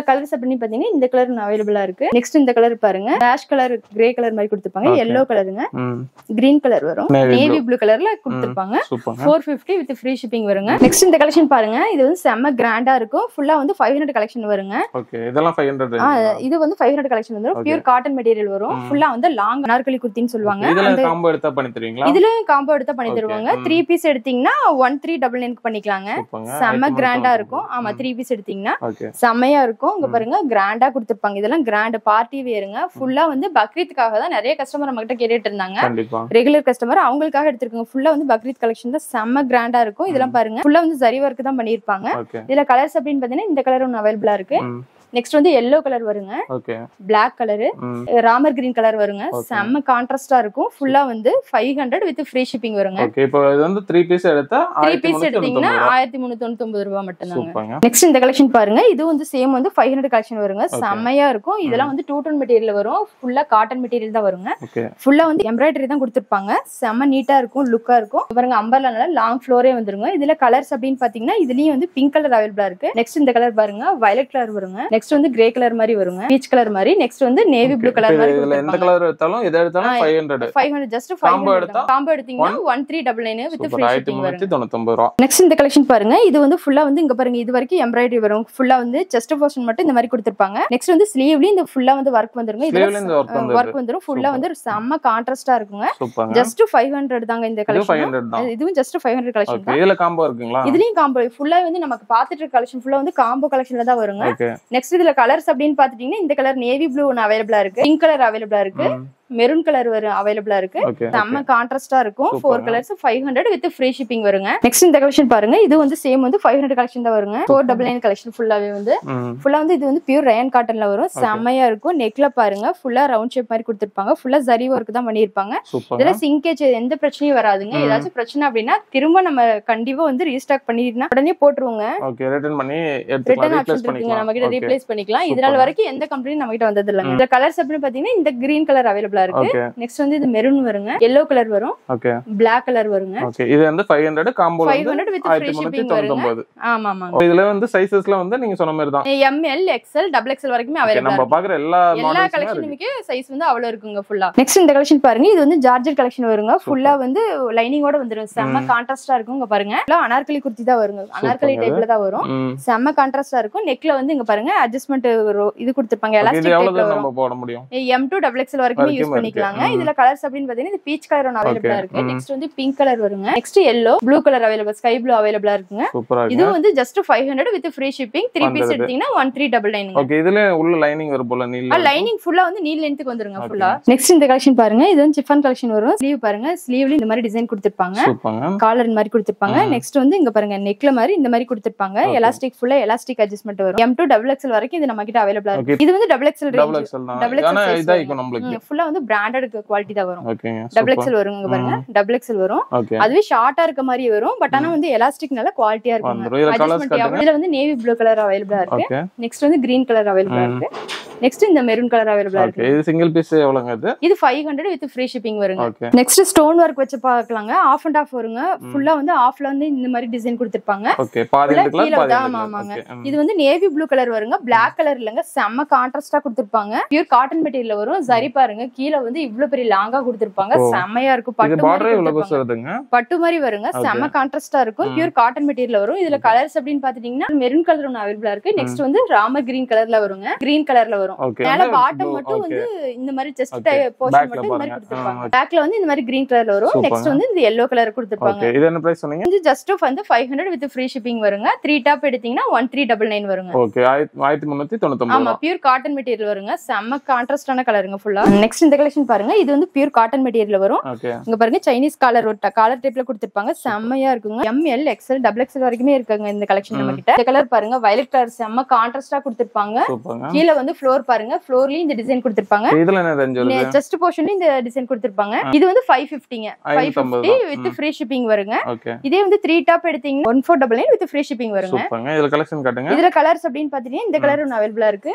பண்ணி பாத்தீங்கன்னா இந்த கலர் அவைலபிளா இருக்கு நெக்ஸ்ட் இந்த கலர் பாருங்க டேஷ் கலர் கிரே கலர் மாதிரி கொடுத்துருப்பாங்க Okay. எல்லோ கலருங்க ம் கிரீன் கலர் வரும் Navy நேவி ப்ளூ கலர்ல கொடுத்துருப்பாங்க சூப்பர்ங்க four fifty with free shipping வருங்க நெக்ஸ்ட் இந்த கலெக்ஷன் பாருங்க இது வந்து செம்ம கிராண்டா இருக்கும் ஃபுல்லா வந்து ஃபைவ் ஹண்ட்ரட் கலெக்ஷன் வருங்க ஓகே இதெல்லாம் ஃபைவ் ஹண்ட்ரட் ஆ, இது வந்து ஃபைவ் ஹண்ட்ரட் கலெக்ஷன் வந்துரும் Okay. பியூர் காட்டன் மெட்டீரியல் வரும் ம். ஃபுல்லா வந்து லாங் நாற்களி குர்த்தின்னு சொல்லுவாங்க இதெல்லாம் அந்த காம்போ எடுத்தா பண்ணி தருவீங்களா இதுல காம்போ எடுத்தா பண்ணி Okay. தருவாங்க ம். த்ரீ பீஸ் எடுத்தீங்கன்னா ஒன் த்ரீ டபுள் நைனுக்கு பண்ணிக்கலாங்க சூப்பர்ங்க செம்ம கிராண்டா இருக்கும் ஆமா த்ரீ பீஸ் எடுத்தீங்கன்னா ஓகே செம்மையா இருக்கும் இங்க ம். பாருங்க கிராண்டா கொடுத்துருப்பாங்க இதெல்லாம் கிராண்ட் பார்ட்டி வேருங்க ஃபுல்லா வந்து பக்ரீத்துக்காக தான் நிறைய கஸ்டமர் நம்ம கிட்ட கேட்டுட்டு இருந்தாங்க கண்டிப்பா ரெகுலர் கஸ்டமர் அவங்களுக்காக எடுத்திருக்காங்க ஃபுல்லா வந்து பக்ரீத் கலெக்ஷன் தான் செம்ம கிராண்டா இருக்கும் இதெல்லாம் பாருங்க ஃபுல்லா வந்து ஜரி ஒர்க் தான் பண்ணிருப்பாங்க ஓகே இதுல கலர்ஸ் அப்படின்னு பாத்தீங்கன்னா இந்த கலர் ஒன்று அவைலபிளா இருக்கு ம் நெக்ஸ்ட் வந்து எல்லோ கலர் வருங்க ஓகே பிளாக் கலரு ம் ராமர் கிரீன் கலர் வருங்க Okay. செம்ம கான்ட்ராஸ்டா இருக்கும் ஃபுல்லா வந்து five hundred with free shipping வருங்க ஓகே இப்போ இது வந்து த்ரீ பீஸ் எடுத்தா த்ரீ ஆயிரத்தி பீஸ் முன்னூத்தி எடுத்தீங்கன்னா தொண்ணூத்தொன்பது ரூபா. ஆயிரத்தி முன்னூத்தி தொண்ணூத்தி ரூபாய் மட்டும்தாங்க சூப்பர்ங்க நெக்ஸ்ட் இந்த கலெக்ஷன் பாருங்க இது வந்து சேம் வந்து ஃபைவ் ஹண்ட்ரட் கலெக்ஷன் வருங்க Okay. செம்மையா இருக்கும் இதெல்லாம் வந்து டூ டோன் மெட்டீரியல் வரும் ஃபுல்லா காட்டன் மெட்டீரியல் தான் வருங்க ஓகே ஃபுல்லா வந்து எம்ப்ராய்டரி தான் கொடுத்துருப்பாங்க செம்ம நீட்டா இருக்கும் லுக்கா இருக்கும் பாருங்க அம்பர்லானால லாங் ஃப்ளோரே வந்துருங்க இதுல கலர்ஸ் அப்படின்னு பாத்தீங்கன்னா இதுலயும் வந்து பிங்க் கலர் அவைலபிளா இருக்கு நெக்ஸ்ட் இந்த கலர் பாருங்க வயலட் கலர் வருங்க நெக்ஸ்ட் வந்து கிரே கலர் மாதிரி வருங்க பீச் கலர் மாதிரி நெக்ஸ்ட் வந்து நேவி ப்ளூ கலர் மாதிரி இதுல எந்த கலர் எடுத்தாலும் எதை எடுத்தாலும் ஆ, five hundred five hundred just five Combo எடுத்தா காம்போ எடுத்தீங்கன்னா one three double nine with super free ஆயிரத்தி ஷிப்பிங் வரும் முன்னூத்தி தொண்ணூத்தொன்பது ரூபா நெக்ஸ்ட் இந்த கலெக்ஷன் பாருங்க இது வந்து ஃபுல்லா வந்து இங்க பாருங்க இது வரைக்கும் எம்ப்ராய்டரி வரும் ஃபுல்லா வந்து செஸ்ட் போர்ஷன் மட்டும் இந்த மாதிரி கொடுத்துருப்பாங்க நெக்ஸ்ட் வந்து ஸ்லீவ்லயும் இந்த ஃபுல்லா வந்து ஒர்க் வந்துருங்க ஸ்லீவ்ல இந்த ஒர்க் வந்து ஒர்க் வந்துரும் ஃபுல்லா வந்து செம்ம கான்ட்ராஸ்டா இருக்குங்க சூப்பர்ங்க ஜஸ்ட் ஃபைவ் ஹண்ட்ரட் தாங்க இந்த இது ஃபைவ் கலெக்ஷன் ஹண்ட்ரட் தான் இதுவும் just five hundred collection okay தான் இதுல காம்போ இருக்குங்களா இதுலயும் காம்போ ஃபுல்லா வந்து நமக்கு பாத்துட்டு இருக்க கலெக்ஷன் ஃபுல்லா வந்து காம்போ கலெக்ஷன்ல தான் வருங்க ஓகே நெக்ஸ்ட் இதுல கலர்ஸ் அப்படின்னு பாத்துட்டீங்கன்னா இந்த கலர் நேவி ப்ளூ ஒன்று அவைலபிளா இருக்கு பிங்க் கலர் அவைலபிளா இருக்கு மெரூன் கலர் வரும் அவைலபிளா இருக்கு ஓகே செம்ம கான்ட்ராஸ்டா இருக்கும் Super ஃபோர் ங்க. Colours five hundred with free shipping வருங்க நெக்ஸ்ட் இந்த கலெக்ஷன் பாருங்க இது வந்து சேம் வந்து ஃபைவ் ஹண்ட்ரட் கலெக்ஷன் தான் வருங்க ஃபோர் டபுள் நைன் கலெக்ஷன் ஃபுல்லாவே வந்து ம் ஃபுல்லா வந்து இது வந்து பியூர் ரயன் காட்டன்ல வரும் செம்மையா இருக்கும் நெக்ல பாருங்க ஃபுல்லா ரவுண்ட் ஷேப் மாதிரி கொடுத்துருப்பாங்க ஃபுல்லா ஜரி ஒர்க் தான் பண்ணிருப்பாங்க சூப்பர்ங்க இதுல சிங்கேஜ் எந்த பிரச்சனையும் வராதுங்க ம். ஏதாச்சும் பிரச்சனை அப்படின்னா திரும்ப நம்ம கண்டிப்பா வந்து ரீஸ்டாக் பண்ணிட்டுனா உடனே போட்டுருவோங்க ஓகே ரிட்டர்ன் பண்ணி ரிட்டர்ன் எடுத்துக்கலாம் ஆப்ஷன் ரீப்ளேஸ் இருக்குங்க நம்ம கிட்ட பண்ணிக்கலாம் ஓகே ரீப்ளேஸ் பண்ணிக்கலாம் Super. இதனால வரைக்கும் எந்த கம்பெனியும் நம்ம கிட்ட வந்தது இல்லைங்க இந்த கலர்ஸ் அப்படின்னு பாத்தீங்கன்னா இந்த கிரீன் கலர் அவைலபிளா இருக்கு ஓகே நெக்ஸ்ட் வந்து இது மெரூன் வருங்க எல்லோ கலர் வரும் ஓகே பிளாக் கலர் வருங்க ஓகே இது வந்து ஃபைவ் ஹண்ட்ரட் காம்போல ஃபைவ் வந்து ஹண்ட்ரட் வித் ஃப்ரீ ஆயிரத்தி முன்னூத்தி ஷிப்பிங் வருங்க தொண்ணூத்தொன்பது ஆமா ஆமாங்க இதுல வந்து சைசஸ்ல வந்து நீங்க சொன்ன மாதிரி தான் எம்எல் எக்ஸ்எல் டபுள் எக்ஸ்எல் வரைக்குமே Okay, அவைலபிளா நம்ம இருக்கு பாக்குற எல்லா எல்லா மாடல்ஸுமே இருக்கு கலெக்ஷனுமே சைஸ் வந்து அவ்வளவு இருக்குங்க ஃபுல்லா நெக்ஸ்ட் இந்த கலெக்ஷன் பாருங்க இது வந்து ஜார்ஜர் கலெக்ஷன் வருங்க ஃபுல்லா வந்து லைனிங்கோட வந்துரும் செம்ம ம். கான்ட்ராஸ்டா இருக்கும் இங்க பாருங்க எல்லாம் அனார்கலி குர்த்தி தான் வருங்க அனார்கலி Super. டைப்ல தான் வரும் ம் செம்ம கான்ட்ராஸ்டா இருக்கும் நெக்ல வந்து இங்க பாருங்க அட்ஜஸ்ட்மெண்ட் இது கொடுத்துருப்பாங்க Okay, இது எலாஸ்டிக் எவ்வளவு டைப்ல தூரம் வரும் நம்ம போட முடியும் எம் டூ டபுள் எக்ஸ்எல் வரைக்கும் வரைக்கும் யூஸ் இருக்கு. பண்ணிக்கலாங்க ம். இதுல கலர்ஸ் அப்படின்னு பாத்தீங்கன்னா இது பீச் கலர் ஒன்று அவைலபிளா Okay. இருக்கு ம். நெக்ஸ்ட் வந்து பிங்க் கலர் வருங்க next yellow blue colour available sky blue அவைலபிளா இருக்குங்க சூப்பரா இது இருக்கு வந்து just five hundred with free shipping three piece வந்துருது. எடுத்தீங்கன்னா one three double nine okay இதுல உள்ள லைனிங் வரும் போல நீல லைனிங் ஃபுல்லா வந்து நீல் லென்த்துக்கு வந்துருங்க Okay. ஃபுல்லா நெக்ஸ்ட் இந்த கலெக்ஷன் பாருங்க இது வந்து சிஃபன் கலெக்ஷன் வரும் ஸ்லீவ் பாருங்க ஸ்லீவ்ல இந்த மாதிரி டிசைன் கொடுத்திருப்பாங்க சூப்பர்ங்க காலர் மாதிரி கொடுத்திருப்பாங்க ம். நெக்ஸ்ட் வந்து இங்க பாருங்க நெக்ல மாதிரி இந்த மாதிரி கொடுத்திருப்பாங்க Okay. எலாஸ்டிக் ஃபுல்லா எலாஸ்டிக் அட்ஜஸ்ட்மெண்ட் வரும் எம் டூ டபுள் எக்ஸ்எல் வரைக்கும் இது நம்ம கிட்ட அவைலபிளா Okay. இருக்கு இது வந்து double XL double range XL தான் Double XL ஆனா size இதா வரும். இருக்கும் நம்மளுக்கு ஃபுல்லா வந்து பிராண்டட் குவாலிட்டி தான் வரும் ஓகேங்க டபுள் சூப்பர் எக்ஸ்எல் வரும் இங்க பாருங்க டபுள் எக்ஸ்எல் வரும் ஓகே அதுவே ஷார்ட்டா இருக்க மாதிரி வரும் பட் ஆனா வந்து எலாஸ்டிக் நல்ல குவாலிட்டியா இருக்கும் வந்துரும் இதுல கலர்ஸ் காட்டுங்க இதுல வந்து நேவி ப்ளூ கலர் அவைலபிளா இருக்கு ஓகே நெக்ஸ்ட் வந்து கிரீன் கலர் அவைலபிளா ம். இருக்கு நெக்ஸ்ட் இந்த மெரூன் கலர் அவைலபிளா ஓகே இருக்கு இது சிங்கிள் பீஸ் எவ்வளவுங்க இது இது five hundred with free shipping வருங்க ஓகே நெக்ஸ்ட் ஸ்டோன் ஒர்க் வச்சு பார்க்கலாங்க ஆஃப் அண்ட் ஆஃப் வருங்க ஃபுல்லா வந்து ஆஃப்ல வந்து இந்த மாதிரி டிசைன் கொடுத்திருப்பாங்க ஓகே பாதி Full ஆ எடுக்கலாம் கீழ பாதி வந்து- ஆமா, எடுக்கலாம் ஆமாங்க. ஓகே ம். இது வந்து நேவி ப்ளூ கலர் வருங்க Black கலர் இல்லங்க செம்ம கான்ட்ராஸ்டா கொடுத்திருப்பாங்க பியூர் காட்டன் மெட்டீரியல் வரும் சரி பாருங்க கீழ வந்து இவ்ளோ பெரிய லாங்கா கொடுத்திருப்பாங்க ஓ. செம்மையா இருக்கும் இது பட்டு பார்டரே மாதிரி இவ்வளவு பெருசு கொடுத்திருப்பாங்க. வருதுங்க பட்டு மாதிரி வருங்க Okay. செம்ம கான்ட்ராஸ்டா இருக்கும் ம். பியூர் காட்டன் மெட்டீரியல் வரும் இதுல கலர்ஸ் அப்படின்னு பாத்துட்டீங்கன்னா மெரூன் கலர் ஒன்று அவைலபிளா இருக்கு நெக்ஸ்ட் வந்து ராம கிரீன் கலர்ல வருங்க கிரீன் கலர்ல வரும் ஓகே மேல பாட்டம் மட்டும் வந்து இந்த மாதிரி செஸ்ட் Okay. போர்ஷன் Backல மட்டும் இந்த மாதிரி பாருங்க. கொடுத்திருப்பாங்க ஆ, பேக்ல வந்து இந்த மாதிரி கிரீன் கலர்ல வரும் Super. நெக்ஸ்ட் வந்து இந்த எல்லோ கலர் கொடுத்திருப்பாங்க ஓகே இது என்ன பிரைஸ் சொன்னீங்க வந்து ஜஸ்ட் வந்து five hundred with free shipping வருங்க த்ரீ டாப் எடுத்தீங்கன்னா ஒன் த்ரீ டபுள் நைன் வருங்க ஓகே ஆயிரத்தி ஆயிரத்தி முன்னூத்தி தொண்ணூத்தொன்பது ஆமா ரூபா பியூர் காட்டன் மெட்டீரியல் வருங்க செம்ம கான்ட்ராஸ்டான கலருங்க ஃபுல்லா நெக்ஸ்ட் இந்த கலெக்ஷன் பாருங்க இது வந்து பியூர் காட்டன் மெட்டீரியல் வரும் ஓகே இங்க பாருங்க சைனீஸ் காலர் ஒரு காலர் டைப்ல கொடுத்திருப்பாங்க செம்மையா இருக்குங்க M L XL double XL வரைக்குமே இருக்குங்க இந்த கலெக்ஷன் நம்ம கிட்ட இந்த கலர் பாருங்க வயலட் கலர் செம்ம கான்ட்ராஸ்டா கொடுத்திருப்பாங்க சூப்பர்ங்க கீழே வந்து ஃப்ளோர் பாருங்க ஃப்ளோர்லயும் இந்த டிசைன் கொடுத்திருப்பாங்க இதுல என்ன ரேஞ்ச் வருது ஜஸ்ட் போர்ஷன்லயும் இந்த டிசைன் கொடுத்திருப்பாங்க இது வந்து ஃபைவ் ஃபிஃப்டிங்க ஃபைவ் ஐநூத்தம்பது ஃபிஃப்டி தான். வித் ம். ஃப்ரீ ஷிப்பிங் வருங்க ஓகே இதே வந்து த்ரீ டாப் எடுத்தீங்க one four double nine with free shipping வருங்க சூப்பர்ங்க இதுல கலெக்ஷன் காட்டுங்க இதுல கலர்ஸ் அப்படின்னு பாத்தீங்கன்னா இந்த கலர் ஒன்று அவைலபிளா இருக்கு ம்.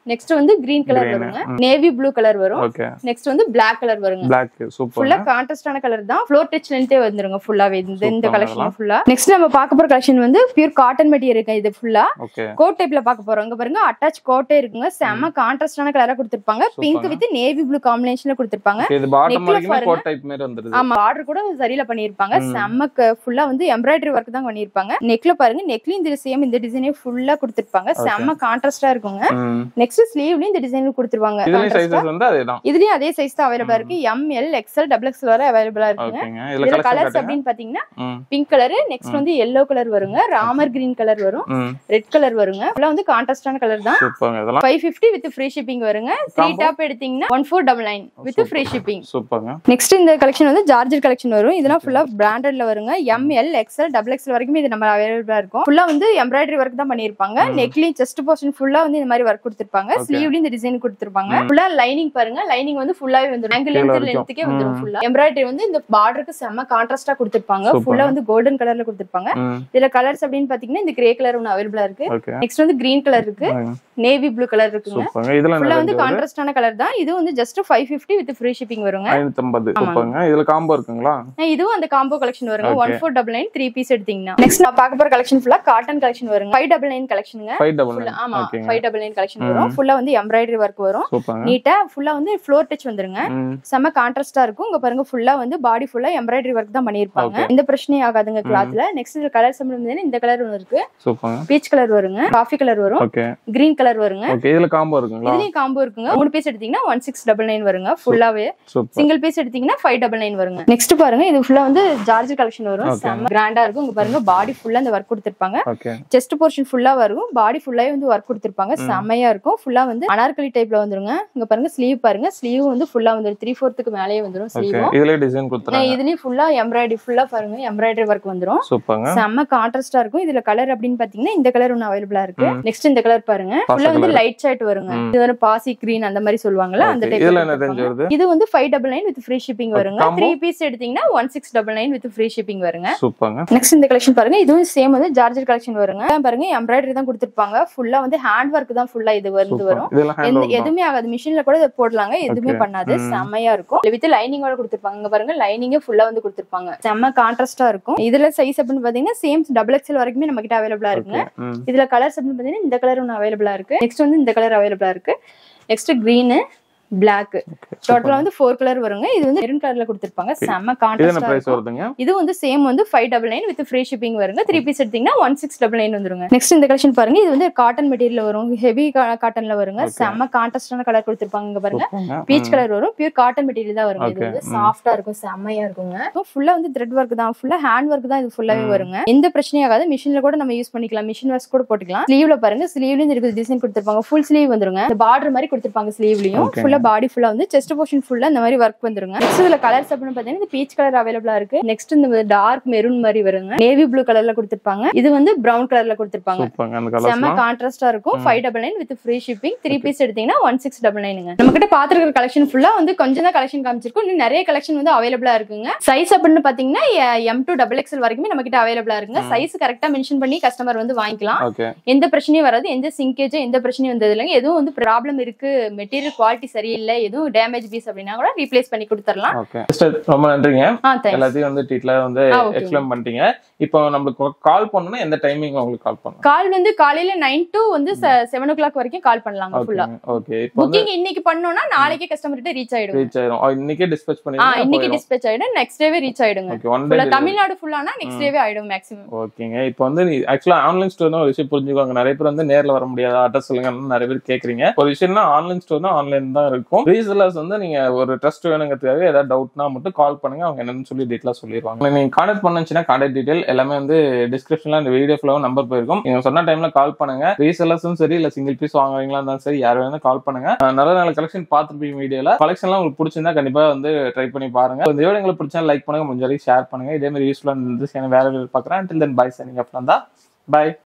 நெக்ஸ்ட் வந்து கிரீன் கலர் Green, வருங்க ம். நேவி ப்ளூ கலர் வரும் ஓகே நெக்ஸ்ட் வந்து Black கலர் வருங்க பிளாக் சூப்பர் ஃபுல்லா கான்ட்ராஸ்டான கலர் தான் ஃப்ளோர் டச் லென்த்தே வந்துருங்க ஃபுல்லாவே இந்த இந்த Super கலெக்ஷன் அதெல்லாம். ஃபுல்லா நெக்ஸ்ட் நம்ம பார்க்க போற கலெக்ஷன் வந்து பியூர் காட்டன் மெட்டீரியல் இருக்கு இது ஃபுல்லா ஓகே கோட் டைப்ல பார்க்க போறோம் இங்க பாருங்க அட்டாச் கோட்டே இருக்குங்க செம்ம கான்ட்ராஸ்டான கலரா கொடுத்திருப்பாங்க pink Super. With navy blue காம்பினேஷன்ல கொடுத்திருப்பாங்க இது பாட்டம் Neckல வரைக்கும் பாருங்க. கோட் டைப் மாதிரி வந்துருது ஆமா ஆர்டர் கூட சரியில பண்ணிருப்பாங்க ம். செம்ம ஃபுல்லா வந்து எம்ப்ராய்டரி ஒர்க் தான் பண்ணிருப்பாங்க நெக்ல பாருங்க நெக்லயும் இந்த சேம் இந்த டிசைனே ஃபுல்லா கொடுத்திருப்பாங்க Okay. செம்ம கான்ட்ராஸ்டா இருக்குங்க ம். நெக்ஸ்ட் ஸ்லீவ்லயும் இந்த டிசைன் கொடுத்துருவாங்க இதுலயும் சைஸஸ் வந்து அதேதான் இதுலயும் அதே சைஸ் தான் அவைலபிளா இருக்கு M L XL double XL வரை அவைலபிளா இருக்குங்க ஓகேங்க இதுல இதுல கலெக்ஷன் கலர்ஸ் காட்டுங்க அப்படின்னு பாத்தீங்கன்னா ம் பிங்க் கலர் நெக்ஸ்ட் வந்து எல்லோ கலர் வருங்க ராமர் கிரீன் கலர் வரும் ம் ரெட் கலர் வருங்க ஃபுல்லா வந்து கான்ட்ராஸ்டான கலர் தான் சூப்பர்ங்க இதெல்லாம் five fifty with free shipping வருங்க த்ரீ Combo? டாப் எடுத்தீங்கன்னா one four double nine with Super. Free shipping சூப்பர்ங்க நெக்ஸ்ட் இந்த கலெக்ஷன் வந்து ஜார்ஜர் கலெக்ஷன் வரும் இதெல்லாம் ஃபுல்லா பிராண்டட்ல வருங்க M L XL double XL வரைக்கும் இது நம்ம அவைலபிளா இருக்கும் ஃபுல்லா வந்து எம்ப்ராய்டரி ஒர்க் தான் பண்ணிருப்பாங்க ம். நெக்லயும் செஸ்ட் போர்ஷன் ஃபுல்லா வந்து இந்த மாதிரி ஒர்க் கொடுத்திருப்பாங்க Okay. ஸ்லீவ்லயும் இந்த டிசைன் கொடுத்திருப்பாங்க ம். ஃபுல்லா லைனிங் பாருங்க லைனிங் வந்து ஃபுல்லாவே வந்துரும் ஆங்கிள் கீழ லென்த் வரைக்கும். லென்த்துக்கே வந்துரும் ம். ஃபுல்லா எம்ப்ராய்டரி வந்து இந்த பார்டருக்கு செம்ம கான்ட்ராஸ்டா கொடுத்திருப்பாங்க Super. ஃபுல்லா வந்து கோல்டன் கலர்ல கொடுத்திருப்பாங்க ம் இதுல கலர்ஸ் அப்படின்னு பாத்தீங்கன்னா இந்த கிரே கலர் ஒன்று அவைலபிளா இருக்கு ஓகே நெக்ஸ்ட் வந்து கிரீன் கலர் இருக்கு நேவி ப்ளூ கலர் இருக்குங்க சூப்பர்ங்க இதெல்லாம் ஃபுல்லா என்ன வந்து ரேஞ்ச் வருது கான்ட்ராஸ்டான கலர் தான் இது வந்து just five fifty with free shipping வருங்க ஐநூத்தம்பது ஆமாங்க. சூப்பர்ங்க இதுல காம்போ இருக்குங்களா அஹ் இதுவும் அந்த காம்போ கலெக்ஷன் வருங்க Okay. One four double nine three piece எடுத்தீங்கன்னா நெக்ஸ்ட் நான் பார்க்க போற கலெக்ஷன் ஃபுல்லா காட்டன் கலெக்ஷன் வருங்க ஃபைவ் டபுள் நைன் கலெக்ஷனுங்க ஃபைவ் டபுள் ஃபுல்லா ஆமா ஓகேங்க ஃபைவ் டபுள் நைன் கலெக்ஷன் வரும் ஃபுல்லா வந்து எம்ப்ராய்டரி ஒர்க் வரும் சூப்பர்ங்க நீட்டா ஃபுல்லா வந்து ஃப்ளோர் டச் வந்துருங்க ம் செம்ம கான்ட்ராஸ்டா இருக்கும் இங்க பாருங்க ஃபுல்லா வந்து பாடி ஃபுல்லா எம்ப்ராய்டரி ஒர்க் தான் பண்ணிருப்பாங்க Okay. எந்த பிரச்சனையும் ஆகாதுங்க கிளாத்ல நெக்ஸ்ட் இந்த கலர் சம்பந்தம் இந்த கலர் ஒன்று இருக்கு சூப்பர்ங்க பீச் கலர் வருங்க காஃபி கலர் வரும் ஓகே கிரீன் கலர் வருங்க ஓகே இதுல காம்போ இருக்குங்களா இதுலயும் காம்போ இருக்குங்க மூணு பீஸ் எடுத்தீங்கன்னா ஒன் சிக்ஸ் டபுள் நைன் வருங்க ஃபுல்லாவே சூப்பர் சிங்கிள் பீஸ் எடுத்தீங்கன்னா ஃபைவ் டபுள் நைன் வருங்க நெக்ஸ்ட் பாருங்க இது ஃபுல்லா வந்து ஜார்ஜ் கலெக்ஷன் வரும் Okay. செம்ம கிராண்டா இருக்கும் இங்க பாருங்க பாடி ஃபுல்லா இந்த ஒர்க் கொடுத்திருப்பாங்க ஓகே செஸ்ட் போர்ஷன் ஃபுல்லா வரும் பாடி ஃபுல்லாவே வந்து ஒர்க் கொடுத்திருப்பாங்க செம்மையா இருக்கும் ஃபுல்லா வந்து அனார்கலி டைப்ல வந்துருங்க இங்க பாருங்க ஸ்லீவ் பாருங்க ஸ்லீவ் வந்து ஃபுல்லா வந்து த்ரீ ஃபோர்த்துக்கு மேலேயே வந்துரும் ஓகே ஸ்லீவும் இதுல டிசைன் கொடுத்துறாங்க இதுலயும் ஃபுல்லா எம்ப்ராய்டரி ஃபுல்லா பாருங்க எம்ப்ராய்டரி ஒர்க் வந்துரும் சூப்பர்ங்க செம்ம கான்ட்ராஸ்டா இருக்கும் இதுல கலர் அப்படின்னு பாத்தீங்கன்னா இந்த கலர் ஒன்னு அவைலபிளா இருக்கு ம். நெக்ஸ்ட் இந்த கலர் பாருங்க பாச ஃபுல்லா வந்து colour. லைட் ஷர்ட் வருங்க ம். இது வந்து பாசி கிரீன் அந்த மாதிரி சொல்லுவாங்கல்ல அந்த Okay. டைப் இதுல என்ன ரேஞ்ச் வருது இது வந்து five double nine with free shipping வருங்க combo? த்ரீ பீஸ் எடுத்தீங்கன்னா one six double nine with free shipping வருங்க சூப்பர்ங்க நெக்ஸ்ட் இந்த கலெக்ஷன் பாருங்க இதுவும் சேம் வந்து ஜார்ஜர் கலெக்ஷன் வருங்க இதான் பாருங்க எம்ப்ராய்டரி தான் கொடுத்திருப்பாங்க ஃபுல்லா வந்து ஹேண்ட் ஒர்க் தான் ஃபுல்லா இது வந்து சூப்பர் வரும் இதெல்லாம் ஹேண்ட் எந்த ஒர்க் தான் எதுவுமே ஆகாது மிஷின்ல கூட இதை போடலாங்க எதுவுமே Okay. பண்ணாது ம். செம்மையா இருக்கும் வித் லைனிங்கோட கொடுத்திருப்பாங்க இங்க பாருங்க லைனிங்கே ஃபுல்லா வந்து கொடுத்திருப்பாங்க செம்ம கான்ட்ராஸ்டா இருக்கும் இதுல சைஸ் அப்படின்னு பாத்தீங்கன்னா சேம் டபுள் எக்ஸ்எல் வரைக்குமே நம்ம கிட்ட அவைலபிளா இருக்குங்க ஓகே ம் இதுல கலர்ஸ் அப்படின்னு பாத்தீங்கன்னா இந்த கலர் ஒன்று அவைலபிளா இருக்கு நெக்ஸ்ட் வந்து இந்த கலர் அவைலபிளா இருக்கு நெக்ஸ்ட் கிரீனு பிளாக் டோட்டலா வந்து ஃபோர் கலர் வருங்க இது வந்து மெரூன் கலர்ல கொடுத்திருப்பாங்க செம்ம இது என்ன கான்ட்ராஸ்டா பிரைஸ் இருக்கும் வருதுங்க இது வந்து சேம் வந்து five double nine with free shipping வருங்க த்ரீ பீஸ் எடுத்தீங்கன்னா ஒன் சிக்ஸ் டபுள் நைன் வந்துருங்க நெக்ஸ்ட் இந்த கலெக்ஷன் பாருங்க இது வந்து காட்டன் மெட்டீரியல் வரும் ஹெவி காட்டன்ல வருங்க Okay. செம்ம கான்ட்ராஸ்டான கலர் கொடுத்திருப்பாங்க இங்க பாருங்க சூப்பர்ங்க பீச் ம். கலர் வரும் பியூர் காட்டன் மெட்டீரியல் தான் வருங்க இது Okay. வந்து ம். சாஃப்டா இருக்கும் செம்மையா இருக்குங்க ஃபுல்லா வந்து த்ரெட் ஒர்க் தான் ஃபுல்லா ஹேண்ட் ஒர்க் தான் இது ஃபுல்லாவே ம். வருங்க எந்த பிரச்சனையும் ஆகாது மிஷின்ல கூட நம்ம யூஸ் பண்ணிக்கலாம் மிஷின் வாஷ் கூட போட்டுக்கலாம் ஸ்லீவ்ல பாருங்க ஸ்லீவ்லயும் இருக்குது டிசைன் கொடுத்திருப்பாங்க ஃபுல் ஸ்லீவ் வந்துருங்க இந்த பார்டர் மாதிரி கொடுத்திருப்பாங்க ஸ்லீவ்லயும் Okay. ஃபுல்லா பாடி ஃபுல்லா வந்து செஸ்ட் போர்ஷன் ஃபுல்லா இந்த மாதிரி ஒர்க் வந்துருங்க நெக்ஸ்ட் இதுல கலர்ஸ் அப்படின்னு பாத்தீங்கன்னா இந்த பீச் கலர் அவைலபிளா இருக்கு நெக்ஸ்ட் இந்த டார்க் மெரூன் மாதிரி வருங்க நேவி ப்ளூ கலர்ல கொடுத்திருப்பாங்க இது வந்து பிரவுன் கலர்ல கொடுத்திருப்பாங்க சூப்பர்ங்க அந்த செம்ம கலர்ஸ்லாம் கான்ட்ராஸ்டா இருக்கும் ம். Five double nine with free shipping three piece எடுத்தீங்கன்னா ஒன் சிக்ஸ் டபுள் நைனுங்க நம்ம கிட்ட பாத்துருக்க கலெக்ஷன் ஃபுல்லா வந்து கொஞ்சம் தான் கலெக்ஷன் காமிச்சிருக்கோம் இன்னும் நிறைய கலெக்ஷன் வந்து அவைலபிளா இருக்குங்க சைஸ் அப்படின்னு பாத்தீங்கன்னா எம் டூ டபுள் எக்ஸ்எல் வரைக்குமே நம்ம கிட்ட அவைலபிளா இருக்குங்க ம். சைஸ் கரெக்டா மென்ஷன் பண்ணி கஸ்டமர் வந்து வாங்கிக்கலாம் ஓகே எந்த பிரச்சனையும் வராது எந்த சிங்கேஜ் எந்த பிரச்சனையும் வந்தது இல்லைங்க எதுவும் வந்து ப்ராப்ளம் இருக்கு மெட்டீரியல் குவாலிட்டி சரியில்லை எதுவும் டேமேஜ் பீஸ் அப்படின்னா கூட ரீப்ளேஸ் பண்ணி கொடுத்துடலாம் ஓகே சிஸ்டர் ரொம்ப நன்றிங்க ஆ தேங்க்ஸ் எல்லாத்தையும் வந்து டீட்ல வந்து ஆ, okay. எக்ஸ்பிளைன் பண்ணிட்டீங்க இப்போ நம்மளுக்கு கால் பண்ணணும்னா எந்த டைமிங் உங்களுக்கு கால் பண்ணலாம் கால் வந்து காலையில நைன் டு வந்து செவன் ஓ கிளாக் வரைக்கும் கால் பண்ணலாங்க ஃபுல்லா ஓகே ஓகே இப்போ வந்து புக்கிங் இன்னைக்கு பண்ணோம்னா நாளைக்கே கஸ்டமர் கிட்ட ரீச் ஆயிடும் ரீச் ஆயிரும் ஓ, இன்னைக்கே டிஸ்பேச் ஆ பண்ணி இன்னைக்கு டிஸ்பேச் ஆயிடும் நெக்ஸ்ட் டேவே ரீச் ஆயிடுங்க ஓகே ஒன் ஃபுல்லா டே தமிழ்நாடு ஃபுல்லானா நெக்ஸ்ட் ம். டேவே ஆயிடும் மேக்ஸிமம் ஓகேங்க இப்போ வந்து நீ ஆக்சுவலா ஆன்லைன் ஸ்டோர்னா ஒரு விஷயம் புரிஞ்சுக்கோங்க நிறைய பேர் வந்து நேர்ல வர முடியாது அட்ரஸ் சொல்லுங்க நிறைய பேர் கேக்குறீங்க ஒரு விஷயம்னா ஆன்லைன் ஸ்டோர்னா ஆன்லைன் தான் இருக்கும் ரீசெல்லர்ஸ் வந்து நீங்க ஒரு ட்ரஸ்ட் வேணுங்கிறதுக்காக ஏதாவது டவுட்னா மட்டும் கால் பண்ணுங்க அவங்க என்னன்னு சொல்லி டீட்டெயிலா சொல்லிடுவாங்க நீங்க கான்டாக்ட் பண்ணுச்சுன்னா கான்டாக்ட் டீடைல் எல்லாமே வந்து டிஸ்கிரிப்ஷன்ல இந்த வீடியோ ஃபுல்லாவும் நம்பர் போயிருக்கும் நீங்க சொன்ன டைம்ல கால் பண்ணுங்க ரீசெல்லர்ஸும் சரி இல்ல சிங்கிள் பீஸ் வாங்குறீங்களா இருந்தாலும் சரி யார் வேணாலும் கால் பண்ணுங்க அஹ் நல்ல நல்ல கலெக்ஷன் பார்த்துருப்பீங்க வீடியோல கலெக்ஷன்லாம் உங்களுக்கு பிடிச்சிருந்தா கண்டிப்பா வந்து ட்ரை பண்ணி பாருங்க இந்த வீடியோ உங்களுக்கு பிடிச்சா லைக் பண்ணுங்க முடிஞ்ச வரைக்கும் ஷேர் பண்ணுங்க இதே மாதிரி யூஸ்ஃபுல்லா இருந்துச்சு வேற வீடியோ பார்க்குறேன் டில் தென் பை சனிங் அப்புறம் தான் பை